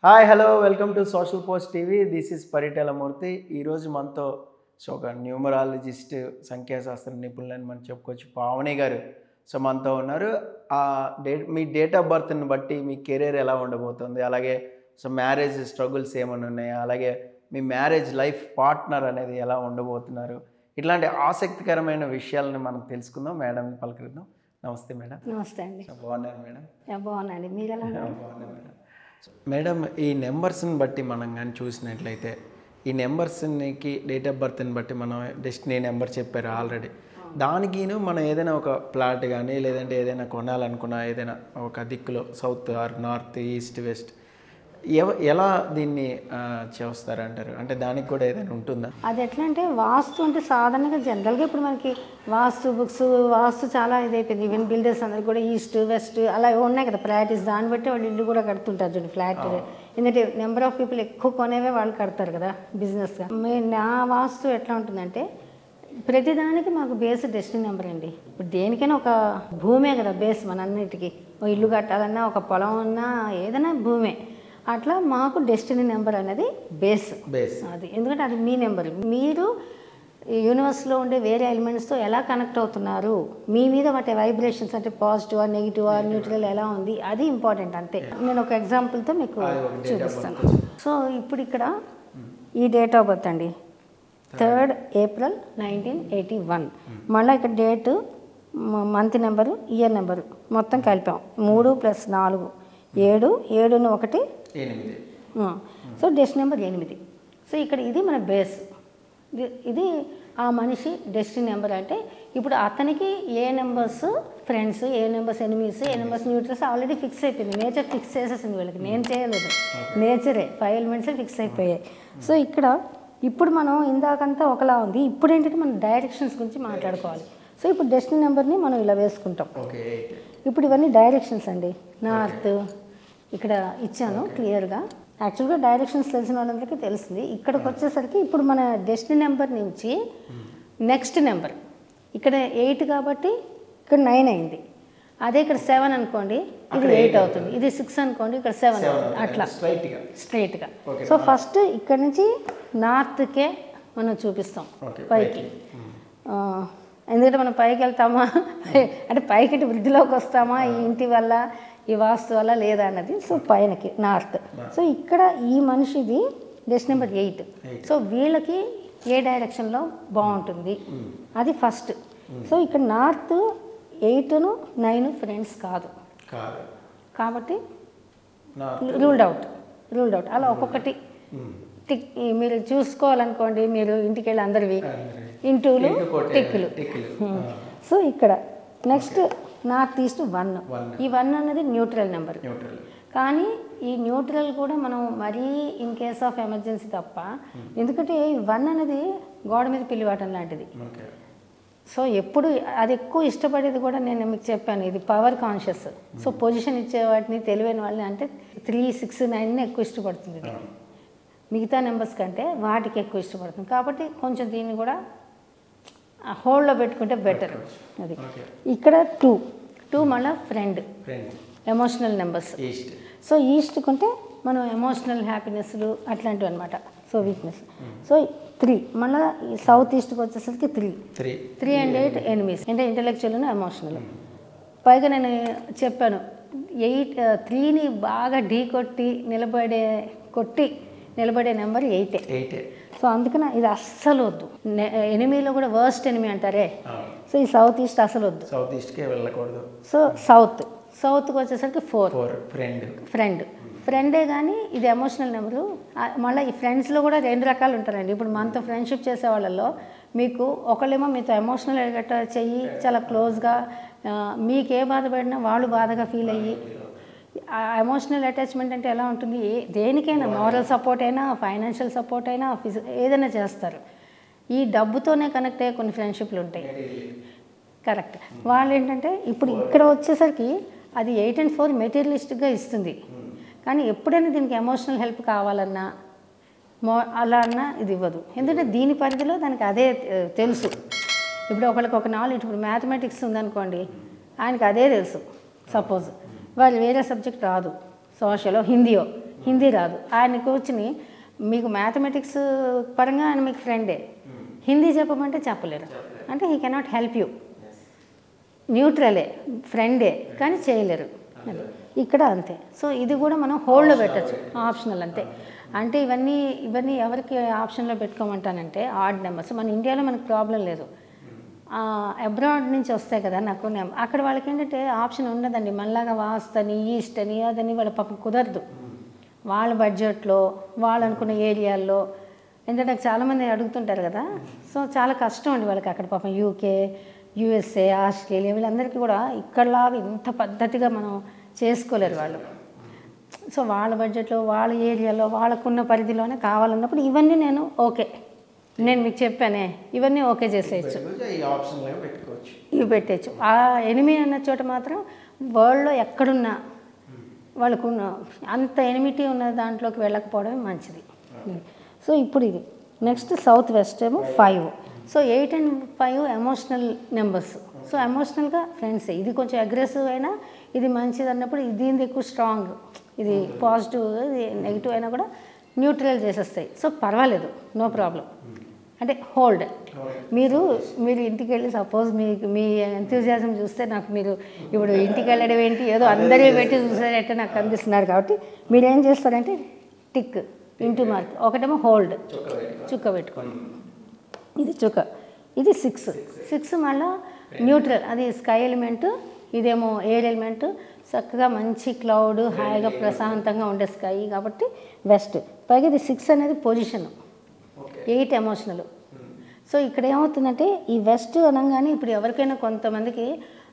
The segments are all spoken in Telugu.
Hi hello welcome to social post TV this is పరిటలమూర్తి ఈరోజు మనతో సో ఒక న్యూమరాలజిస్ట్ సంఖ్యాశాస్త్ర నిపుణులని మనం చెప్పుకోవచ్చు పావని గారు సో మనతో ఉన్నారు ఆ డేట్ మీ డేట్ ఆఫ్ బర్త్ని బట్టి మీ కెరీర్ ఎలా ఉండబోతుంది అలాగే సో మ్యారేజ్ స్ట్రగుల్స్ ఏమైనా ఉన్నాయా అలాగే మీ మ్యారేజ్ లైఫ్ పార్ట్నర్ అనేది ఎలా ఉండబోతున్నారు ఇట్లాంటి ఆసక్తికరమైన విషయాలను మనం తెలుసుకుందాం మేడం పలకరిద్దాం నమస్తే మేడం నమస్తే అండి బాగున్నారు మేడం యా, బాగున్నాండి మీరు ఎలా ఉన్నారు బాగున్నాను మేడం మేడం ఈ నెంబర్స్ని బట్టి మనం కానీ చూసినట్లయితే ఈ నెంబర్స్కి డేట్ ఆఫ్ బర్త్ని బట్టి మనం డెస్టినీ నెంబర్ చెప్పారు ఆల్రెడీ దానికిను మనం ఏదైనా ఒక ప్లాట్ కానీ లేదంటే ఏదైనా కొనాలనుకున్నా ఏదైనా ఒక దిక్కులో south or north east west ఎవ ఎలా దీన్ని ఆ, చేస్తారంటారు అంటే దానికి కూడా ఏదైనా ఉంటుందా అది ఎట్లా అంటే వాస్తు అంటే సాధారణంగా జనరల్గా ఇప్పుడు మనకి వాస్తు బుక్స్ వాస్తు చాలా ఇది అయిపోయింది ఈవెన్ బిల్డర్స్ అందరు కూడా ఈస్ట్ వెస్ట్ అలా ఉన్నాయి కదా ప్రాక్టీస్ దాన్ని బట్టి వాళ్ళు ఇల్లు కూడా కడుతుంటారు చూడండి ఫ్లాట్ ఎందుకంటే నెంబర్ ఆఫ్ పీపుల్ ఎక్కువ కొనేవే వాళ్ళు కడతారు కదా బిజినెస్గా మే నా వాస్తు ఎట్లా ఉంటుందంటే ప్రతిదానికి మాకు బేస్ డెస్టినీ నెంబర్ అండి ఇప్పుడు దేనికైనా ఒక భూమే కదా బేస్ మనందరికీ ఓ ఇల్లు కట్టాలన్నా ఒక పొలం ఉన్నా ఏదైనా భూమే అట్లా మాకు డెస్టినీ నెంబర్ అనేది బేస్ బేస్ అది ఎందుకంటే అది మీ నెంబర్ మీరు ఈ యూనివర్స్లో ఉండే వేరే ఎలిమెంట్స్తో ఎలా కనెక్ట్ అవుతున్నారు మీ మీద వాటి వైబ్రేషన్స్ అంటే పాజిటివ్ నెగిటివ్ న్యూట్రల్ ఎలా ఉంది అది ఇంపార్టెంట్ అంతే నేను ఒక ఎగ్జాంపుల్తో మీకు చూపిస్తాను సో ఇప్పుడు ఇక్కడ ఈ డేట్ ఆఫ్ బర్త్ అండి third April nineteen eighty one మళ్ళీ ఇక్కడ date month number year number మొత్తం కలిపాం మూడు ప్లస్ నాలుగు ఏడు ఏడును ఒకటి ఎనిమిది ఆ, సో డెస్ట్ నెంబర్ ఎనిమిది సో ఇక్కడ ఇది మన బేస్ ఇది- ఇది ఆ మనిషి డెస్టినీ నెంబర్ అంటే ఇప్పుడు అతనికి ఏ నెంబర్స్ ఫ్రెండ్స్ ఏ నెంబర్స్ ఎనిమీస్ ఏ నెంబర్స్ న్యూట్రల్స్ ఆల్రెడీ ఫిక్స్ అయిపోయింది నేచర్ ఫిక్స్ చేసేసింది వీళ్ళకి నేను చేయలేదు నేచరే ఫైవ్ ఎలిమెంట్సే ఫిక్స్ అయిపోయాయి సో ఇక్కడ ఇప్పుడు మనం ఇందాకంతా ఒకలా ఉంది ఇప్పుడు ఏంటంటే మనం డైరెక్షన్స్ గురించి మాట్లాడుకోవాలి సో ఇప్పుడు డెస్టినీ నెంబర్ని మనం ఇలా వేసుకుంటాం ఓకే ఎయిట్ ఇప్పుడు ఇవన్నీ డైరెక్షన్స్ అండి నార్త్ ఇక్కడ ఇచ్చాను క్లియర్గా యాక్చువల్గా డైరెక్షన్స్ తెలిసిన వాళ్ళందరికీ తెలిసింది ఇక్కడికి వచ్చేసరికి ఇప్పుడు మన డెస్టినీ నెంబర్ నుంచి నెక్స్ట్ నెంబర్ ఇక్కడ ఎయిట్ కాబట్టి ఇక్కడ నైన్ అయింది అదే ఇక్కడ సెవెన్ అనుకోండి ఇది ఎయిట్ అవుతుంది ఇది సిక్స్ అనుకోండి ఇక్కడ సెవెన్ అవుతుంది అట్లా స్ట్రైట్గా స్ట్రైట్గా Okay. సో ఫస్ట్ ఇక్కడ నుంచి నార్త్కే మనం చూపిస్తాం Okay, పైకి ఆ, ఎందుకంటే మనం పైకి వెళ్తామా అంటే పైకి అంటే వృద్ధిలోకి వస్తామా ఈ ఇంటి వల్ల ఈ వాస్తు వల్ల లేదా అన్నది సో పైనకి నార్త్ సో ఇక్కడ ఈ మనిషిది డెస్ట్ నెంబర్ ఎయిట్ సో వీళ్ళకి ఏ డైరెక్షన్లో బాగుంటుంది అది ఫస్ట్ సో ఇక్కడ నార్త్ ఎయిట్ను నైన్ ఫ్రెండ్స్ కాదు కాదు కాబట్టి నా రూల్డ్ అవుట్ రూల్డ్ అవుట్ అలా ఒక్కొక్కటి టిక్ ఈ మీరు చూసుకోవాలనుకోండి మీరు ఇంటికి వెళ్ళి అందరివి ఇంటూలు ఇంటూ కొట్టే- టిక్కులు టిక్కులు. హ్మ్. సో ఇక్కడ next north east one One. ఈ వన్ అనేది న్యూట్రల్ నెంబర్ న్యూట్రల్ కానీ ఈ న్యూట్రల్ కూడా మనం మరీ ఇన్ కేస్ ఆఫ్ ఎమర్జెన్సీ తప్ప ఎందుకంటే ఈ వన్ అనేది గోడ మీద పిల్లివాటం లాంటిది ఓకే సో ఎప్పుడు అది ఎక్కువ ఇష్టపడేది కూడా నేను మీకు చెప్పాను ఇది పవర్ కాన్షియస్ సో పొజిషన్ ఇచ్చే వాటిని తెలివైన వాళ్ళని అంటే త్రీ సిక్స్ నైన్ ఎక్కువ ఇష్టపడుతుంది ఇది మిగతా నెంబర్స్ కంటే వాటికి ఎక్కువ ఇష్టపడుతుంది కాబట్టి కొంచెం దీన్ని కూడా హోల్డ్లో పెట్టుకుంటే బెటర్ అది ఓకే ఇక్కడ టూ టూ మళ్ళీ friend friend emotional numbers east so ఈస్ట్కి ఉంటే మనం ఎమోషనల్ హ్యాపీనెస్లు అట్లాంటివి అనమాట సో వీక్నెస్ సో త్రీ మళ్ళీ సౌత్ ఈస్ట్కి వచ్చేసరికి three three three and eight enemies అంటే ఇంటలెక్చువల్ ఎమోషనల్ పైగా నేను చెప్పాను ఎయిట్ త్రీని బాగా ఢీ కొట్టి నిలబడే కొట్టి నిలబడే నెంబర్ ఎయిటే ఎయిటే సో అందుకని ఇది అస్సలు వద్దు నె- ఎనిమిలో కూడా వర్స్ట్ ఎనిమి అంటారే సో ఈ సౌత్ ఈస్ట్ అసలు వద్దు సౌత్ ఈస్ట్కే వెళ్ళకూడదు సో సౌత్ సౌత్కి వచ్చేసరికి ఫోర్ ఫోర్ ఫ్రెండ్ ఫ్రెండ్ ఫ్రెండే కానీ ఇది ఎమోషనల్ నెంబరు మళ్ళీ ఈ ఫ్రెండ్స్లో కూడా రెండు రకాలు ఉంటారండి ఇప్పుడు మనతో ఫ్రెండ్షిప్ చేసే వాళ్ళల్లో మీకు ఒకళ్ళేమో మీతో ఎమోషనల్ గట్ట చెయ్యి చాలా క్లోజ్గా మీకు ఏ బాధపడినా వాళ్ళు బాధగా ఫీల్ అయ్యి ఆ ఎమోషనల్ అటాచ్మెంట్ అంటే ఎలా ఉంటుంది ఏ దేనికైనా మారల్ సపోర్ట్ అయినా ఫైనాన్షియల్ సపోర్ట్ అయినా ఫిజి ఏదైనా చేస్తారు ఈ డబ్బుతోనే కనెక్ట్ అయ్యే కొన్ని ఫ్రెండ్షిప్లు ఉంటాయి కరెక్ట్ వాళ్ళు ఏంటంటే ఇప్పుడు ఇక్కడ వచ్చేసరికి అది ఎయిట్ అండ్ ఫోర్ మెటీరియలిస్టిక్గా ఇస్తుంది కానీ ఎప్పుడైనా దీనికి ఎమోషనల్ హెల్ప్ కావాలన్నా మో అలా అన్నా ఇది ఇవ్వదు ఎందుకంటే దీని పరిధిలో దానికి అదే ఆ, తెలుసు ఇప్పుడు ఒకరికి ఒక నాలెడ్జ్ ఇప్పుడు మ్యాథమెటిక్స్ ఉందనుకోండి ఆయనకి అదే తెలుసు సపోజ్ వాళ్ళు వేరే సబ్జెక్ట్ రాదు సోషలో హిందీయో హిందీ రాదు ఆయన కూర్చుని మీకు మ్యాథమెటిక్స్ పరంగా ఆయన మీకు ఫ్రెండే హిందీ చెప్పమంటే చెప్పలేరు అంటే హీ కెనాట్ హెల్ప్ యూ న్యూట్రలే ఫ్రెండే కానీ చేయలేరు అది ఇక్కడ అంతే సో ఇది కూడా మనం హోల్డ్లో పెట్టచ్చు ఆప్షనల్ అంతే అంటే ఇవన్నీ ఇవన్నీ ఎవరికి ఆప్షన్లో పెట్టుకోమంటానంటే ఆడ్ నెంబర్స్ మన ఇండియాలో మనకు ప్రాబ్లం లేదు అబ్రాడ్ నుంచి వస్తాయి కదా నాకు నెం- అక్కడ వాళ్ళకి ఏంటంటే ఆప్షన్ ఉండదండి మనలాగా వాస్త్ అని ఈస్ట్ అని అదని వాళ్ళ పాపం కుదరదు వాళ్ళ బడ్జెట్లో వాళ్ళు అనుకున్న ఏరియాల్లో ఎందుకంటే నాకు చాలామంది అడుగుతుంటారు కదా సో చాలా కష్టం అండి వాళ్ళకి అక్కడ పాపం యూకే యూఎస్ఏ ఆస్ట్రేలియా వీళ్ళందరికీ కూడా ఇక్కడలాగా ఇంత పద్ధతిగా మనం చేసుకోలేరు వాళ్ళు సో వాళ్ళ బడ్జెట్లో వాళ్ళ ఏరియాలో వాళ్ళకున్న పరిధిలోనే కావాలన్నప్పుడు ఇవన్నీ నేను ఓకే నేను మీకు చెప్పానే ఇవన్నీ ఓకే చేసేయచ్చు పెట్టుకోవచ్చు ఈ ఆప్షన్లో పెట్టుకోవచ్చు ఇవి పెట్టచ్చు ఆ ఎనిమి అన్న చోట మాత్రం వరల్డ్లో ఎక్కడున్నా వాళ్ళకు ఉన్న అంత ఎనిమిటీ ఉన్న దాంట్లోకి వెళ్ళకపోవడమే మంచిది సో ఇప్పుడు ఇది నెక్స్ట్ సౌత్ వెస్ట్ ఏమో five so eight and five emotional numbers so ఎమోషనల్గా ఫ్రెండ్స్ ఇది కొంచెం అగ్రెసివ్ అయినా ఇది మంచిది అన్నప్పుడు ఇది దీనిది ఎక్కువ స్ట్రాంగ్ ఇది పాజిటివ్ ఇది నెగిటివ్ అయినా కూడా న్యూట్రల్ చేసేస్తాయి సో పర్వాలేదు నో ప్రాబ్లం అంటే హోల్డ్ మీరు మీరు ఇంటికి వెళ్ళి సపోజ్ మీకు మీ ఎంతూజియాజం చూస్తే నాకు మీరు ఇప్పుడు ఇంటికి వెళ్ళడం ఏంటి ఏదో అందరూ పెట్టి చూసారంటే నాకు కనిపిస్తున్నారు కాబట్టి మీరు ఏం చేస్తారంటే టిక్ ఇంటూ మార్క్ ఒకటేమో హోల్డ్ చుక్క పెట్టుకోండి ఇది చుక్క ఇది సిక్స్ సిక్స్ మళ్ళీ న్యూట్రల్ అది స్కై ఎలిమెంట్ ఇదేమో ఎయిర్ ఎలిమెంట్ చక్కగా మంచి క్లౌడ్ హాయిగా ప్రశాంతంగా ఉండే స్కై కాబట్టి వెస్ట్ పైగా ఇది సిక్స్ అనేది పొజిషన్ ఎయిట్ ఎమోషనల్ సో ఇక్కడ ఏమవుతుందంటే ఈ వెస్ట్ అనగానే ఇప్పుడు ఎవరికైనా కొంతమందికి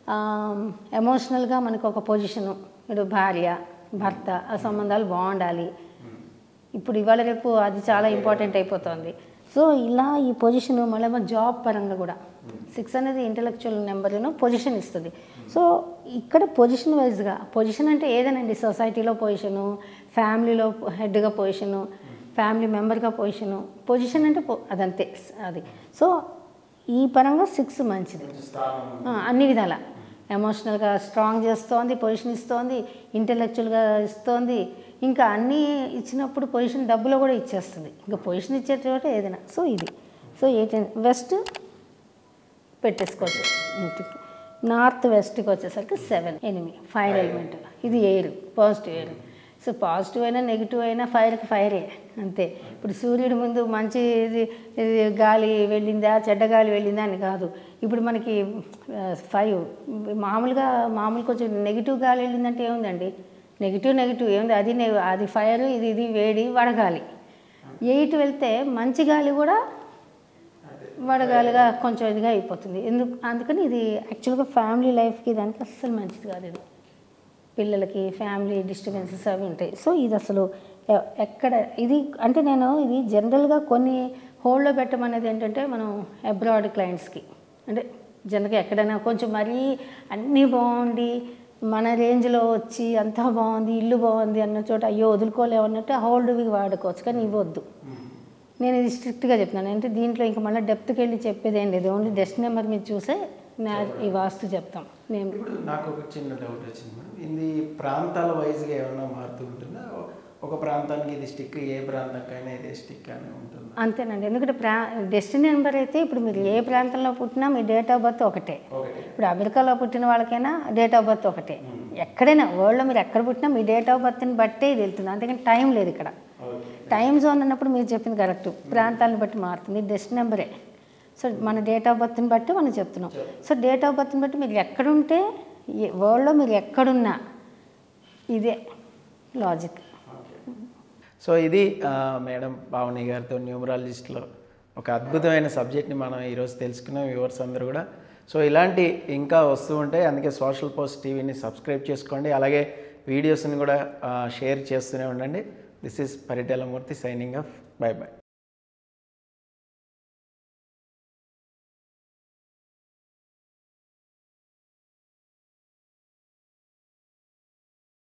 ఎమోషనల్గా మనకు ఒక పొజిషను ఇప్పుడు భార్య భర్త ఆ సంబంధాలు బాగుండాలి ఇప్పుడు ఇవాళ రేపు అది చాలా ఇంపార్టెంట్ అయిపోతుంది సో ఇలా ఈ పొజిషన్ మళ్ళీ జాబ్ పరంగా కూడా సిక్స్ అనేది ఇంటలెక్చువల్ నెంబర్ను పొజిషన్ ఇస్తుంది సో ఇక్కడ పొజిషన్ వైజ్గా పొజిషన్ అంటే ఏదేనండి సొసైటీలో పొజిషను ఫ్యామిలీలో హెడ్గా పొజిషను ఫ్యామిలీ మెంబర్గా పొజిషను పొజిషన్ అంటే పొ- అదంతే అది సో ఈ పరంగా సిక్స్ మంచిది ఆ, అన్ని విధాల ఎమోషనల్గా స్ట్రాంగ్ చేస్తోంది పొజిషన్ ఇస్తోంది ఇంటెలెక్చువల్గా ఇస్తోంది ఇంకా అన్నీ ఇచ్చినప్పుడు పొజిషన్ డబ్బులో కూడా ఇచ్చేస్తుంది ఇంకా పొజిషన్ ఇచ్చే చోట ఏదైనా సో ఇది సో ఎయిటీన్ వెస్ట్ పెట్టేసుకోవచ్చు ఇంటికి నార్త్ వెస్ట్కి వచ్చేసరికి సెవెన్ ఎనిమిది ఫైర్ ఎలిమెంట్ ఇది air positive air so positive అయినా నెగిటివ్ అయినా ఫైర్కి ఫైరే అంతే ఇప్పుడు సూర్యుడి ముందు మంచి ఇది ఇది గాలి వెళ్ళిందా చెడ్డ గాలి వెళ్ళిందా అని కాదు ఇప్పుడు మనకి ఫైవ్ మామూలుగా మామూలు కొంచెం నెగిటివ్ గాలి వెళ్ళిందంటే ఏముందండి నెగిటివ్ నెగిటివ్ ఏముంది అది నె- అది ఫైర్ ఇది ఇది వేడి వడగాలి ఎయిట్ వెళ్తే మంచి గాలి కూడా వడగాలిగా కొంచెం ఇదిగా అయిపోతుంది ఎందుకు అందుకని ఇది యాక్చువల్గా ఫ్యామిలీ లైఫ్కి దానికి అస్సలు మంచిది కాదు ఇది పిల్లలకి ఫ్యామిలీ డిస్టర్బెన్సెస్ అవి ఉంటాయి సో ఇది అసలు ఎ- ఎక్కడ ఇది అంటే నేను ఇది జనరల్గా కొన్ని హోల్డ్లో పెట్టమనేది ఏంటంటే మనం అబ్రాడ్ క్లయింట్స్కి అంటే జనరల్గా ఎక్కడైనా కొంచెం మరీ అన్నీ బాగుండి మన రేంజ్లో వచ్చి అంతా బాగుంది ఇల్లు బాగుంది అన్న చోట అయ్యో వదులుకోలేమన్నట్టు హోల్డ్వి వాడుకోవచ్చు కానీ ఇవ్వద్దు నేను ఇది స్ట్రిక్ట్గా చెప్తున్నాను అంటే దీంట్లో ఇంకా మళ్ళీ డెప్త్కి వెళ్ళి చెప్పేది ఏం లేదు ఓన్లీ డెస్ట్ నెంబర్ మీరు చూసే నా ఈ వాస్తు చెప్తాం నేను ఇప్పుడు నాకు ఒక చిన్న డౌట్ వచ్చింది మేడం ఇది ప్రాంతాల వైజ్గా ఏమైనా మారుతూ ఉంటుందా ఒక ప్రాంతానికి ఇది స్టిక్ ఏ ప్రాంతానికైనా ఇదే స్టిక్ అని ఉంటుందా అంతేనండి ఎందుకంటే ప్రా డెస్టినీ నెంబర్ అయితే ఇప్పుడు మీరు ఏ ప్రాంతంలో పుట్టినా మీ డేట్ ఆఫ్ బర్త్ ఒకటే ఒకటి ఇప్పుడు అమెరికాలో పుట్టిన వాళ్ళకైనా డేట్ ఆఫ్ బర్త్ ఒకటే ఎక్కడైనా వరల్డ్లో మీరు ఎక్కడ పుట్టినా మీ డేట్ ఆఫ్ బర్త్ని బట్టే ఇది వెళ్తుంది అంతేకాని టైం లేదు ఇక్కడ ఓకే టైం జోన్ అన్నప్పుడు మీరు చెప్పింది కరెక్ట్ ప్రాంతాలను బట్టి మారుతుంది డెస్ట్ నెంబరే సో మన డేట్ ఆఫ్ బర్త్ని బట్టి మనం చెప్తున్నాం సో డేట్ ఆఫ్ బర్త్ని బట్టి మీరు ఎక్కడుంటే ఏ- వరల్డ్లో మీరు ఎక్కడున్నా ఇదే లాజిక్ సో ఇది ఆ, మేడం పావని గారితో న్యూమరాలజిస్ట్లో ఒక అద్భుతమైన సబ్జెక్ట్ని మనం ఈరోజు తెలుసుకున్నాం వ్యూవర్స్ అందరూ కూడా సో ఇలాంటి ఇంకా వస్తూ ఉంటాయి అందుకే సోషల్ పోస్ట్ టీవీని సబ్స్క్రైబ్ చేసుకోండి అలాగే వీడియోస్ని కూడా షేర్ చేస్తూనే ఉండండి this is Paritala Murthy signing off by by